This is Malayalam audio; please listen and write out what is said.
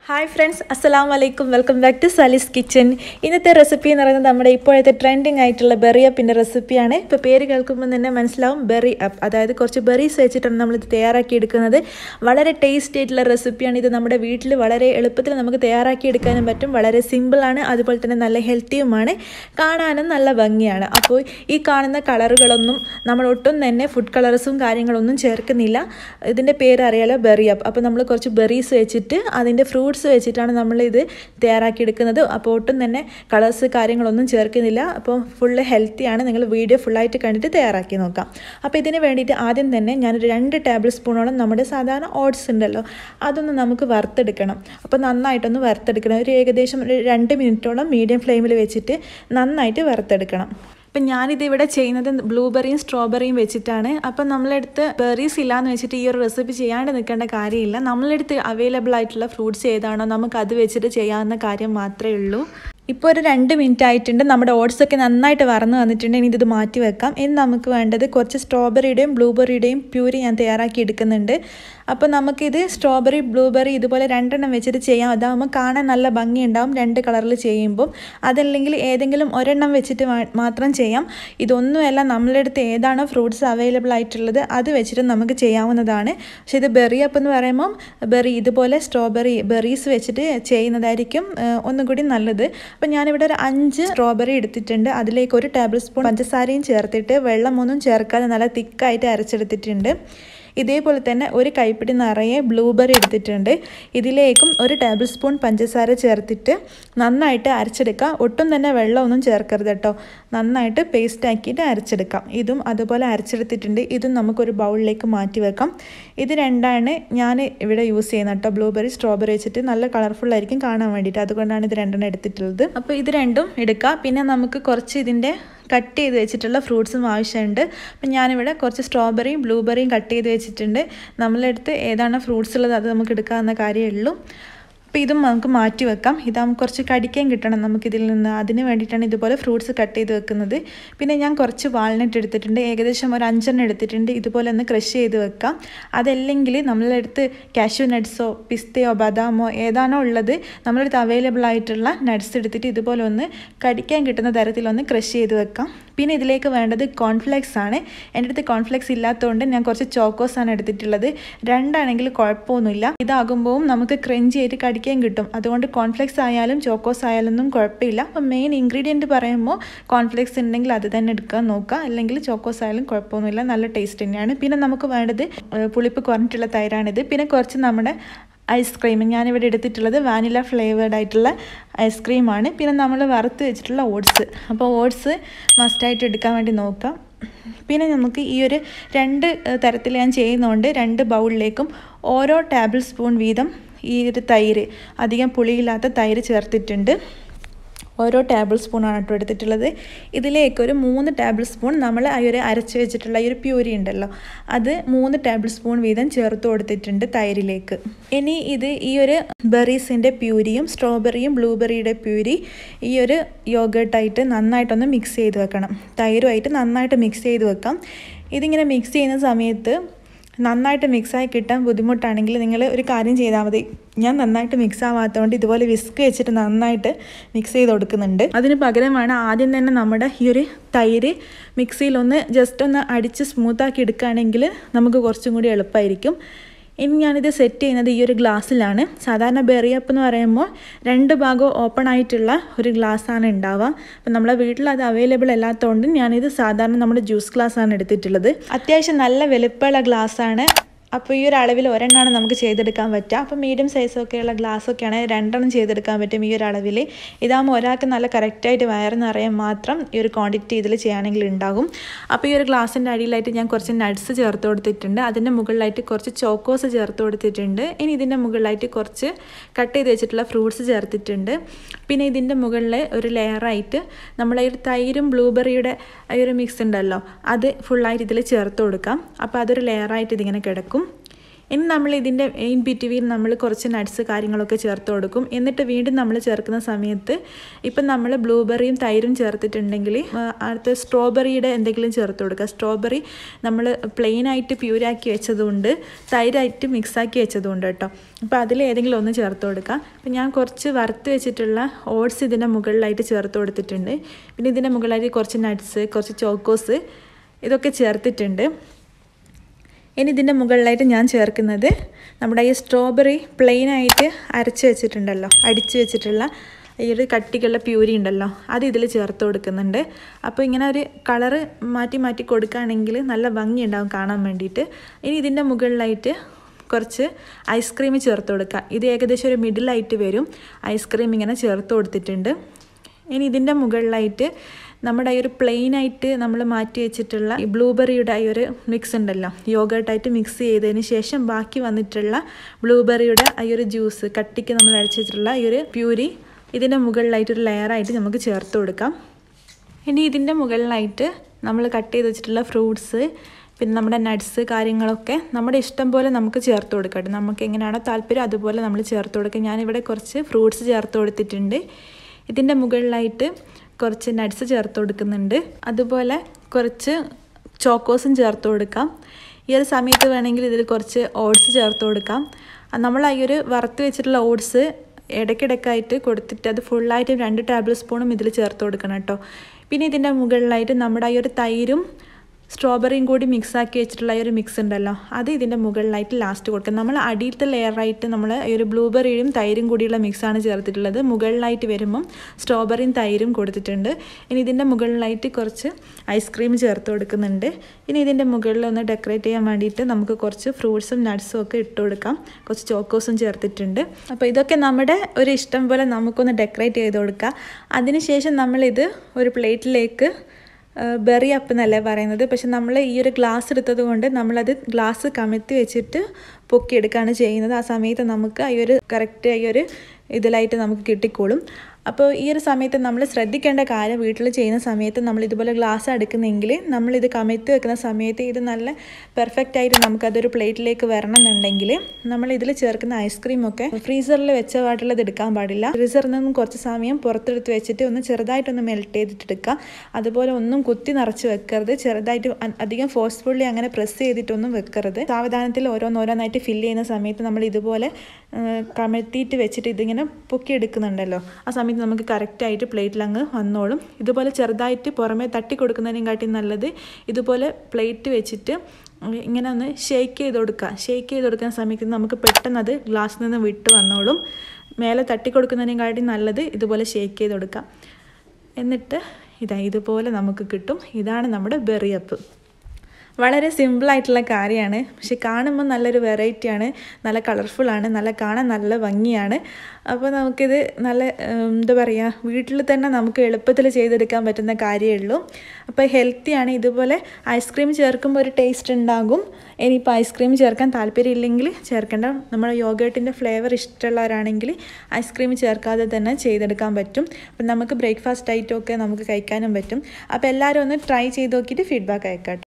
ഹായ് ഫ്രണ്ട്സ് അസ്സലാം വലൈക്കും welcome back to Sali's kitchen ഇന്നത്തെ റെസിപ്പി എന്ന് പറയുന്നത് നമ്മുടെ ഇപ്പോഴത്തെ ട്രെൻഡിങ് ആയിട്ടുള്ള ബെറി അപ്പിൻ്റെ റെസിപ്പിയാണ് ഇപ്പോൾ പേര് കേൾക്കുമ്പോൾ തന്നെ മനസ്സിലാവും ബെറി അപ്പ് അതായത് കുറച്ച് ബെറീസ് വെച്ചിട്ടാണ് നമ്മളിത് തയ്യാറാക്കി എടുക്കുന്നത് വളരെ ടേസ്റ്റി ആയിട്ടുള്ള റെസിപ്പിയാണ് ഇത് നമ്മുടെ വീട്ടിൽ വളരെ എളുപ്പത്തിൽ നമുക്ക് തയ്യാറാക്കി എടുക്കാനും പറ്റും വളരെ സിമ്പിളാണ് അതുപോലെ തന്നെ നല്ല ഹെൽത്തിയുമാണ് കാണാനും നല്ല ഭംഗിയാണ് അപ്പോൾ ഈ കാണുന്ന കളറുകളൊന്നും നമ്മൾ ഒട്ടും തന്നെ ഫുഡ് കളേഴ്സും കാര്യങ്ങളൊന്നും ചേർക്കുന്നില്ല ഇതിൻ്റെ പേര് അറിയാലോ ബെറി അപ്പ് അപ്പോൾ നമ്മൾ കുറച്ച് ബെറീസ് വെച്ചിട്ട് അതിൻ്റെ ഫ്രൂട്ട്സ് വെച്ചിട്ടാണ് നമ്മൾ ഇത് തയ്യാറാക്കി എടുക്കുന്നത് അപ്പോൾ ഒട്ടും തന്നെ കളേഴ്സ് കാര്യങ്ങളൊന്നും ചേർക്കുന്നില്ല അപ്പോൾ ഫുള്ള് ഹെൽത്തിയാണ് നിങ്ങൾ വീഡിയോ ഫുള്ളായിട്ട് കണ്ടിട്ട് തയ്യാറാക്കി നോക്കാം അപ്പോൾ ഇതിന് വേണ്ടിയിട്ട് ആദ്യം തന്നെ ഞാനൊരു രണ്ട് ടേബിൾ സ്പൂണോളം നമ്മുടെ സാധാരണ ഓട്സ് ഉണ്ടല്ലോ അതൊന്ന് നമുക്ക് വറുത്തെടുക്കണം അപ്പോൾ നന്നായിട്ടൊന്ന് വറുത്തെടുക്കണം ഒരു ഏകദേശം ഒരു രണ്ട് മിനിറ്റോളം മീഡിയം ഫ്ലെയിമിൽ വെച്ചിട്ട് നന്നായിട്ട് വറുത്തെടുക്കണം അപ്പം ഞാനിത് ഇവിടെ ചെയ്യുന്നത് ബ്ലൂബെറിയും സ്ട്രോബെറിയും വെച്ചിട്ടാണ് അപ്പം നമ്മളെടുത്ത് ബെറീസ് ഇല്ലാന്ന് വെച്ചിട്ട് ഈ ഒരു റെസിപ്പി ചെയ്യാണ്ട് നിൽക്കേണ്ട കാര്യമില്ല നമ്മളെടുത്ത് അവൈലബിൾ ആയിട്ടുള്ള ഫ്രൂട്ട്സ് ഏതാണോ നമുക്ക് അത് വെച്ചിട്ട് ചെയ്യാവുന്ന കാര്യം മാത്രമേ ഉള്ളൂ ഇപ്പോൾ ഒരു രണ്ട് മിനിറ്റ് ആയിട്ടുണ്ട് നമ്മുടെ ഓട്സ് ഒക്കെ നന്നായിട്ട് വറന്ന് വന്നിട്ടുണ്ട് ഇനി ഇത് മാറ്റി വെക്കാം ഇനി നമുക്ക് വേണ്ടത് കുറച്ച് സ്ട്രോബെറിയുടെയും ബ്ലൂബെറിയുടെയും പ്യൂരി ഞാൻ തയ്യാറാക്കി എടുക്കുന്നുണ്ട് അപ്പോൾ നമുക്കിത് സ്ട്രോബെറി ബ്ലൂബെറി ഇതുപോലെ രണ്ടെണ്ണം വെച്ചിട്ട് ചെയ്യാം അതാകുമ്പോൾ കാണാൻ നല്ല ഭംഗിയുണ്ടാവും രണ്ട് കളറിൽ ചെയ്യുമ്പോൾ അതല്ലെങ്കിൽ ഏതെങ്കിലും ഒരെണ്ണം വെച്ചിട്ട് മാത്രം ചെയ്യാം ഇതൊന്നുമല്ല നമ്മളെടുത്ത് ഏതാണോ ഫ്രൂട്ട്സ് അവൈലബിൾ ആയിട്ടുള്ളത് അത് വെച്ചിട്ട് നമുക്ക് ചെയ്യാവുന്നതാണ് പക്ഷേ ഇത് ബെറി അപ്പം എന്ന് പറയുമ്പം ബെറി ഇതുപോലെ സ്ട്രോബെറി ബെറീസ് വെച്ചിട്ട് ചെയ്യുന്നതായിരിക്കും ഒന്നും കൂടി നല്ലത് അപ്പം ഞാനിവിടെ ഒരു അഞ്ച് സ്ട്രോബെറി എടുത്തിട്ടുണ്ട് അതിലേക്ക് ഒരു ടേബിൾ സ്പൂൺ പഞ്ചസാരയും ചേർത്തിട്ട് വെള്ളമൊന്നും ചേർക്കാതെ നല്ല തിക്കായിട്ട് അരച്ചെടുത്തിട്ടുണ്ട് ഇതേപോലെ തന്നെ ഒരു കൈപ്പിടി നിറയെ ബ്ലൂബെറി എടുത്തിട്ടുണ്ട് ഇതിലേക്കും ഒരു ടേബിൾ സ്പൂൺ പഞ്ചസാര ചേർത്തിട്ട് നന്നായിട്ട് അരച്ചെടുക്കാം ഒട്ടും തന്നെ വെള്ളമൊന്നും ചേർക്കരുത് കേട്ടോ നന്നായിട്ട് പേസ്റ്റ് ആക്കിയിട്ട് അരച്ചെടുക്കാം ഇതും അതുപോലെ അരച്ചെടുത്തിട്ടുണ്ട് ഇതും നമുക്കൊരു ബൗളിലേക്ക് മാറ്റി വെക്കാം ഇത് രണ്ടാണ് ഞാൻ ഇവിടെ യൂസ് ചെയ്യുന്നത് കേട്ടോ ബ്ലൂബെറി സ്ട്രോബെറി വെച്ചിട്ട് നല്ല കളർഫുൾ ആയിരിക്കും കാണാൻ വേണ്ടിയിട്ട് അതുകൊണ്ടാണ് ഇത് രണ്ടെണ്ണം എടുത്തിട്ടുള്ളത് അപ്പോൾ ഇത് രണ്ടും എടുക്കാം പിന്നെ നമുക്ക് കുറച്ച് ഇതിൻ്റെ കട്ട് ചെയ്ത് വെച്ചിട്ടുള്ള ഫ്രൂട്ട്സും ആവശ്യമുണ്ട് അപ്പം ഞാനിവിടെ കുറച്ച് സ്ട്രോബെറിയും ബ്ലൂബെറിയും കട്ട് ചെയ്ത് വെച്ചിട്ടുണ്ട് നമ്മളെടുത്ത് ഏതാണ് ഫ്രൂട്ട്സ് ഉള്ളത് അത് നമുക്ക് എടുക്കാവുന്ന കാര്യമേ ഉള്ളൂ അപ്പോൾ ഇതും നമുക്ക് മാറ്റി വെക്കാം ഇതാകുമ്പോൾ കുറച്ച് കടിക്കാൻ കിട്ടണം നമുക്കിതിൽ നിന്ന് അതിന് വേണ്ടിയിട്ടാണ് ഇതുപോലെ ഫ്രൂട്ട്സ് കട്ട് ചെയ്ത് വെക്കുന്നത് പിന്നെ ഞാൻ കുറച്ച് വാൾനട്ട് എടുത്തിട്ടുണ്ട് ഏകദേശം ഒരു അഞ്ചെണ്ണം എടുത്തിട്ടുണ്ട് ഇതുപോലെ ഒന്ന് ക്രഷ് ചെയ്ത് വെക്കാം അതല്ലെങ്കിൽ നമ്മളെടുത്ത് കാഷ്യൂ നട്ട്സോ പിസ്തയോ ബദാമോ ഏതാണോ ഉള്ളത് നമ്മളെടുത്ത് അവൈലബിൾ ആയിട്ടുള്ള നട്ട്സ് എടുത്തിട്ട് ഇതുപോലെ ഒന്ന് കടിക്കാൻ കിട്ടുന്ന തരത്തിലൊന്ന് ക്രഷ് ചെയ്ത് വെക്കാം പിന്നെ ഇതിലേക്ക് വേണ്ടത് കോൺഫ്ലെക്സ് ആണ് എൻ്റെ അടുത്ത് കോൺഫ്ലെക്സ് ഇല്ലാത്തതുകൊണ്ട് ഞാൻ കുറച്ച് ചോക്കോസ് ആണ് എടുത്തിട്ടുള്ളത് രണ്ടാണെങ്കിൽ കുഴപ്പമൊന്നുമില്ല ഇതാകുമ്പോൾ നമുക്ക് ക്രഞ്ചി ആയിട്ട് കടിക്കാൻ കിട്ടും അതുകൊണ്ട് കോൺഫ്ലെക്സ് ആയാലും ചോക്കോസ് ആയാലും ഒന്നും കുഴപ്പമില്ല അപ്പം മെയിൻ ഇൻഗ്രീഡിയൻറ്റ് പറയുമ്പോൾ കോൺഫ്ലെക്സ് ഉണ്ടെങ്കിൽ അത് തന്നെ എടുക്കാൻ നോക്കുക അല്ലെങ്കിൽ ചോക്കോസ് ആയാലും കുഴപ്പമൊന്നുമില്ല നല്ല ടേസ്റ്റ് തന്നെയാണ് പിന്നെ നമുക്ക് വേണ്ടത് പുളിപ്പ് കുറഞ്ഞിട്ടുള്ള തൈരാണിത് പിന്നെ കുറച്ച് നമ്മുടെ ഐസ്ക്രീം ഞാനിവിടെ എടുത്തിട്ടുള്ളത് വാനില ഫ്ലേവേർഡ് ആയിട്ടുള്ള ഐസ്ക്രീമാണ് പിന്നെ നമ്മൾ വറുത്ത് വെച്ചിട്ടുള്ള ഓട്സ് അപ്പോൾ ഓട്സ് മസ്റ്റായിട്ട് എടുക്കാൻ വേണ്ടി നോക്കാം പിന്നെ നമുക്ക് ഈ ഒരു രണ്ട് തരത്തിൽ ഞാൻ ചെയ്യുന്നതുകൊണ്ട് രണ്ട് ബൗളിലേക്കും ഓരോ ടേബിൾ സ്പൂൺ വീതം ഈ ഒരു തൈര് അധികം പുളിയില്ലാത്ത തൈര് ചേർത്തിട്ടുണ്ട് ഓരോ ടേബിൾ സ്പൂണാണ് കേട്ടോ എടുത്തിട്ടുള്ളത് ഇതിലേക്ക് ഒരു മൂന്ന് ടേബിൾ സ്പൂൺ നമ്മൾ ആ ഒരു അരച്ച് വെച്ചിട്ടുള്ള ഈ ഒരു പ്യൂരി ഉണ്ടല്ലോ അത് മൂന്ന് ടേബിൾ സ്പൂൺ വീതം ചേർത്ത് കൊടുത്തിട്ടുണ്ട് തൈരിലേക്ക് ഇനി ഇത് ഈ ഒരു ബെറീസിൻ്റെ പ്യൂരിയും സ്ട്രോബെറിയും ബ്ലൂബെറിയുടെ പ്യൂരി ഈ ഒരു യോഗേട്ടായിട്ട് നന്നായിട്ടൊന്ന് മിക്സ് ചെയ്ത് വെക്കണം തൈരുമായിട്ട് നന്നായിട്ട് മിക്സ് ചെയ്ത് വെക്കാം ഇതിങ്ങനെ മിക്സ് ചെയ്യുന്ന സമയത്ത് നന്നായിട്ട് മിക്സായി കിട്ടാൻ ബുദ്ധിമുട്ടാണെങ്കിൽ നിങ്ങൾ ഒരു കാര്യം ചെയ്താൽ മതി ഞാൻ നന്നായിട്ട് മിക്സ് ആവാത്തതുകൊണ്ട് ഇതുപോലെ വിസ്ക് വെച്ചിട്ട് നന്നായിട്ട് മിക്സ് ചെയ്ത് കൊടുക്കുന്നുണ്ട് അതിന് പകരമാണ് ആദ്യം തന്നെ നമ്മുടെ ഈ ഒരു തൈര് മിക്സിയിലൊന്ന് ജസ്റ്റ് ഒന്ന് അടിച്ച് സ്മൂത്താക്കി എടുക്കുകയാണെങ്കിൽ നമുക്ക് കുറച്ചും കൂടി എളുപ്പമായിരിക്കും ഇനി ഞാനിത് സെറ്റ് ചെയ്യുന്നത് ഈ ഒരു ഗ്ലാസ്സിലാണ് സാധാരണ ബെറിയപ്പ് എന്ന് പറയുമ്പോൾ രണ്ട് ഭാഗവും ഓപ്പൺ ആയിട്ടുള്ള ഒരു ഗ്ലാസ്സാണ് ഉണ്ടാവുക അപ്പം നമ്മളെ വീട്ടിൽ അത് അവൈലബിൾ അല്ലാത്തതുകൊണ്ട് ഞാനിത് സാധാരണ നമ്മുടെ ജ്യൂസ് ഗ്ലാസ്സാണ് എടുത്തിട്ടുള്ളത് അത്യാവശ്യം നല്ല വലുപ്പമുള്ള ഗ്ലാസ്സാണ് അപ്പോൾ ഈ ഒരു അളവിൽ ഒരെണ്ണമാണ് നമുക്ക് ചെയ്തെടുക്കാൻ പറ്റുക അപ്പോൾ മീഡിയം സൈസൊക്കെയുള്ള ഗ്ലാസ്സൊക്കെ ആണെങ്കിൽ രണ്ടെണ്ണം ചെയ്തെടുക്കാൻ പറ്റും ഈ ഒരു അളവിൽ ഇതാകുമ്പോൾ ഒരാൾക്ക് നല്ല കറക്റ്റായിട്ട് വയറ് നിറയാൻ മാത്രം ഈ ഒരു ക്വാണ്ടിറ്റി ഇതിൽ ചെയ്യുകയാണെങ്കിൽ ഉണ്ടാകും അപ്പോൾ ഈ ഒരു ഗ്ലാസിൻ്റെ അടിയിലായിട്ട് ഞാൻ കുറച്ച് നട്ട്സ് ചേർത്ത് കൊടുത്തിട്ടുണ്ട് അതിൻ്റെ മുകളിലായിട്ട് കുറച്ച് ചോക്കോസ് ചേർത്ത് കൊടുത്തിട്ടുണ്ട് ഇനി ഇതിൻ്റെ മുകളിലായിട്ട് കുറച്ച് കട്ട് ചെയ്ത് വെച്ചിട്ടുള്ള ഫ്രൂട്ട്സ് ചേർത്തിട്ടുണ്ട് പിന്നെ ഇതിൻ്റെ മുകളിൽ ഒരു ലെയറായിട്ട് നമ്മളെ ഒരു തൈരും ബ്ലൂബെറിയുടെ ഈ ഒരു മിക്സ് ഉണ്ടല്ലോ അത് ഫുള്ളായിട്ട് ഇതിൽ ചേർത്ത് കൊടുക്കാം അപ്പോൾ അതൊരു ലെയറായിട്ട് ഇതിങ്ങനെ കിടക്കും ഇനി നമ്മൾ ഇതിൻ്റെ ഇൻ ബിറ്റ്വീൻ നമ്മൾ കുറച്ച് നട്ട്സ് കാര്യങ്ങളൊക്കെ ചേർത്ത് കൊടുക്കും എന്നിട്ട് വീണ്ടും നമ്മൾ ചേർക്കുന്ന സമയത്ത് ഇപ്പം നമ്മൾ ബ്ലൂബെറിയും തൈരും ചേർത്തിട്ടുണ്ടെങ്കിൽ അടുത്ത സ്ട്രോബെറിയുടെ എന്തെങ്കിലും ചേർത്ത് കൊടുക്കുക സ്ട്രോബെറി നമ്മൾ പ്ലെയിനായിട്ട് പ്യൂരാക്കി വെച്ചതുകൊണ്ട് തൈരായിട്ട് മിക്സാക്കി വെച്ചതുകൊണ്ട് കേട്ടോ അപ്പോൾ അതിൽ ഏതെങ്കിലും ഒന്ന് ചേർത്ത് കൊടുക്കുക അപ്പം ഞാൻ കുറച്ച് വറുത്ത് വെച്ചിട്ടുള്ള ഓട്സ് ഇതിൻ്റെ മുകളിലായിട്ട് ചേർത്ത് കൊടുത്തിട്ടുണ്ട് പിന്നെ ഇതിൻ്റെ മുകളിലായിട്ട് കുറച്ച് നട്ട്സ് കുറച്ച് ചോക്കോസ് ഇതൊക്കെ ചേർത്തിട്ടുണ്ട് ഇനി ഇതിൻ്റെ മുകളിലായിട്ട് ഞാൻ ചേർക്കുന്നത് നമ്മുടെ ഈ സ്ട്രോബെറി പ്ലെയിനായിട്ട് അരച്ച് വെച്ചിട്ടുണ്ടല്ലോ അടിച്ച് വെച്ചിട്ടുള്ള ഈ ഒരു കട്ടിക്കുള്ള പ്യൂരി ഉണ്ടല്ലോ അത് ഇതിൽ ചേർത്ത് കൊടുക്കുന്നുണ്ട് അപ്പോൾ ഇങ്ങനെ ഒരു കളറ് മാറ്റി മാറ്റി കൊടുക്കുകയാണെങ്കിൽ നല്ല ഭംഗി ഉണ്ടാവും കാണാൻ വേണ്ടിയിട്ട് ഇനി ഇതിൻ്റെ മുകളിലായിട്ട് കുറച്ച് ഐസ്ക്രീം ചേർത്ത് കൊടുക്കുക ഇത് ഏകദേശം ഒരു മിഡിലായിട്ട് വരും ഐസ്ക്രീം ഇങ്ങനെ ചേർത്ത് കൊടുത്തിട്ടുണ്ട് ഇനി ഇതിൻ്റെ മുകളിലായിട്ട് നമ്മുടെ ഈ ഒരു പ്ലെയിനായിട്ട് നമ്മൾ മാറ്റി വെച്ചിട്ടുള്ള ഈ ബ്ലൂബെറിയുടെ ഈ ഒരു മിക്സ് ഉണ്ടല്ലോ യോഗേർട്ടായിട്ട് മിക്സ് ചെയ്തതിന് ശേഷം ബാക്കി വന്നിട്ടുള്ള ബ്ലൂബെറിയുടെ ഈ ഒരു ജ്യൂസ് കട്ടിക്ക് നമ്മൾ അടിച്ച് വെച്ചിട്ടുള്ള ഈ ഒരു പ്യൂരി ഇതിൻ്റെ മുകളിലായിട്ടൊരു ലെയറായിട്ട് നമുക്ക് ചേർത്ത് കൊടുക്കാം ഇനി ഇതിൻ്റെ മുകളിലായിട്ട് നമ്മൾ കട്ട് ചെയ്ത് വെച്ചിട്ടുള്ള ഫ്രൂട്ട്സ് പിന്നെ നമ്മുടെ നട്ട്സ് കാര്യങ്ങളൊക്കെ നമ്മുടെ ഇഷ്ടം പോലെ നമുക്ക് ചേർത്ത് കൊടുക്കട്ടെ നമുക്ക് എങ്ങനെയാണോ താല്പര്യം അതുപോലെ നമ്മൾ ചേർത്ത് കൊടുക്കുക ഞാനിവിടെ കുറച്ച് ഫ്രൂട്ട്സ് ചേർത്ത് കൊടുത്തിട്ടുണ്ട് ഇതിൻ്റെ മുകളിലായിട്ട് കുറച്ച് നട്ട്സ് ചേർത്ത് കൊടുക്കുന്നുണ്ട് അതുപോലെ കുറച്ച് ചോക്കോസും ചേർത്ത് കൊടുക്കാം ഈ ഒരു സമയത്ത് വേണമെങ്കിൽ ഇതിൽ കുറച്ച് ഓട്സ് ചേർത്ത് കൊടുക്കാം നമ്മൾ ഈ ഒരു വറുത്ത് വെച്ചിട്ടുള്ള ഓട്സ് ഇടയ്ക്കിടയ്ക്കായിട്ട് കൊടുത്തിട്ട് അത് ഫുള്ളായിട്ട് രണ്ട് ടേബിൾ സ്പൂണും ഇതിൽ ചേർത്ത് കൊടുക്കണം കേട്ടോ പിന്നെ ഇതിൻ്റെ മുകളിലായിട്ട് നമ്മുടെ ഈ ഒരു തൈരും സ്ട്രോബെറിയും കൂടി മിക്സ് ആക്കി വെച്ചിട്ടുള്ള ഈ ഒരു മിക്സ് ഉണ്ടല്ലോ അത് ഇതിൻ്റെ മുകളിലായിട്ട് ലാസ്റ്റ് കൊടുക്കുക നമ്മൾ അടിയിലത്തെ ലെയറായിട്ട് നമ്മൾ ഈ ഒരു ബ്ലൂബെറിയും തൈരും കൂടിയുള്ള മിക്സാണ് ചേർത്തിട്ടുള്ളത് മുകളിലായിട്ട് വരുമ്പം സ്ട്രോബെറിയും തൈരും കൊടുത്തിട്ടുണ്ട് ഇനി ഇതിൻ്റെ മുകളിലായിട്ട് കുറച്ച് ഐസ്ക്രീം ചേർത്ത് കൊടുക്കുന്നുണ്ട് ഇനി ഇതിൻ്റെ മുകളിൽ ഒന്ന് ഡെക്കറേറ്റ് ചെയ്യാൻ വേണ്ടിയിട്ട് നമുക്ക് കുറച്ച് ഫ്രൂട്ട്സും നട്ട്സും ഒക്കെ ഇട്ട് കൊടുക്കാം കുറച്ച് ചോക്കോസും ചേർത്തിട്ടുണ്ട് അപ്പോൾ ഇതൊക്കെ നമ്മുടെ ഒരു ഇഷ്ടം പോലെ നമുക്കൊന്ന് ഡെക്കറേറ്റ് ചെയ്ത് കൊടുക്കുക അതിനുശേഷം നമ്മളിത് ഒരു പ്ലേറ്റിലേക്ക് ബെറി അപ്പ് എന്നല്ലേ പറയുന്നത് പക്ഷെ നമ്മൾ ഈ ഒരു ഗ്ലാസ് എടുത്തത് കൊണ്ട് നമ്മളത് ഗ്ലാസ് കമഴ്ത്തി വെച്ചിട്ട് പൊക്കിയെടുക്കുകയാണ് ചെയ്യുന്നത് ആ സമയത്ത് നമുക്ക് ഈ ഒരു കറക്റ്റ് ഈ ഒരു ഇതിലായിട്ട് നമുക്ക് കിട്ടിക്കോളും അപ്പോൾ ഈ ഒരു സമയത്ത് നമ്മൾ ശ്രദ്ധിക്കേണ്ട കാര്യം വീട്ടിൽ ചെയ്യുന്ന സമയത്ത് നമ്മൾ ഇതുപോലെ ഗ്ലാസ് എടുക്കുന്നെങ്കിൽ നമ്മളിത് കമഴ്ത്തി വെക്കുന്ന സമയത്ത് ഇത് നല്ല പെർഫെക്റ്റ് ആയിട്ട് നമുക്കതൊരു പ്ലേറ്റിലേക്ക് വരണം എന്നുണ്ടെങ്കിൽ നമ്മൾ ഇതിൽ ചേർക്കുന്ന ഐസ്ക്രീമൊക്കെ ഫ്രീസറിൽ വെച്ച പാട്ടുള്ളത് എടുക്കാൻ പാടില്ല ഫ്രീസറിൽ നിന്നും കുറച്ച് സമയം പുറത്തെടുത്ത് വെച്ചിട്ട് ഒന്ന് ചെറുതായിട്ടൊന്ന് മെൽറ്റ് ചെയ്തിട്ട് എടുക്കുക അതുപോലെ ഒന്നും കുത്തി നിറച്ച് വെക്കരുത് ചെറുതായിട്ട് അധികം ഫോഴ്സ്ഫുള്ളി അങ്ങനെ പ്രസ് ചെയ്തിട്ടൊന്നും വെക്കരുത് സാവധാനത്തിൽ ഓരോന്നോരോന്നായിട്ട് ഫില്ല് ചെയ്യുന്ന സമയത്ത് നമ്മൾ ഇതുപോലെ കമഴ്ത്തിയിട്ട് വെച്ചിട്ട് ഇതിങ്ങനെ പൊക്കി എടുക്കുന്നുണ്ടല്ലോ ആ സമയത്ത് നമുക്ക് കറക്റ്റായിട്ട് പ്ലേറ്റിൽ അങ്ങ് വന്നോളും ഇതുപോലെ ചെറുതായിട്ട് പുറമേ തട്ടി കൊടുക്കുന്നതിനെക്കാട്ടി നല്ലത് ഇതുപോലെ പ്ലേറ്റ് വെച്ചിട്ട് ഇങ്ങനെ ഒന്ന് ഷേക്ക് ചെയ്ത് കൊടുക്കുക ഷേക്ക് ചെയ്ത് കൊടുക്കുന്ന സമയത്ത് നമുക്ക് പെട്ടെന്ന് അത് ഗ്ലാസ്സിൽ നിന്ന് വിട്ട് വന്നോളും മേലെ തട്ടി കൊടുക്കുന്നതിനെക്കാട്ടി നല്ലത് ഇതുപോലെ ഷേക്ക് ചെയ്ത് കൊടുക്കുക എന്നിട്ട് ഇതാ ഇതുപോലെ നമുക്ക് കിട്ടും ഇതാണ് നമ്മുടെ ബെറിയപ്പ് വളരെ സിമ്പിളായിട്ടുള്ള കാര്യമാണ് പക്ഷെ കാണുമ്പോൾ നല്ലൊരു വെറൈറ്റിയാണ് നല്ല കളർഫുള്ളാണ് നല്ല കാണാൻ നല്ല ഭംഗിയാണ് അപ്പോൾ നമുക്കിത് നല്ല എന്താ പറയുക വീട്ടിൽ തന്നെ നമുക്ക് എളുപ്പത്തിൽ ചെയ്തെടുക്കാൻ പറ്റുന്ന കാര്യമേ ഉള്ളൂ അപ്പോൾ ഹെൽത്തിയാണ് ഇതുപോലെ ഐസ്ക്രീം ചേർക്കുമ്പോൾ ഒരു ടേസ്റ്റ് ഉണ്ടാകും ഇനിയിപ്പോൾ ഐസ്ക്രീം ചേർക്കാൻ താല്പര്യമില്ലെങ്കിൽ ചേർക്കേണ്ട നമ്മുടെ യോഗേട്ടിൻ്റെ ഫ്ലേവർ ഇഷ്ടമുള്ളവരാണെങ്കിൽ ഐസ്ക്രീം ചേർക്കാതെ തന്നെ ചെയ്തെടുക്കാൻ പറ്റും അപ്പം നമുക്ക് ബ്രേക്ക്ഫാസ്റ്റ് ഐറ്റമൊക്കെ നമുക്ക് കഴിക്കാനും പറ്റും അപ്പോൾ എല്ലാവരും ഒന്ന് ട്രൈ ചെയ്ത് നോക്കിയിട്ട് ഫീഡ്ബാക്ക് അയക്കാം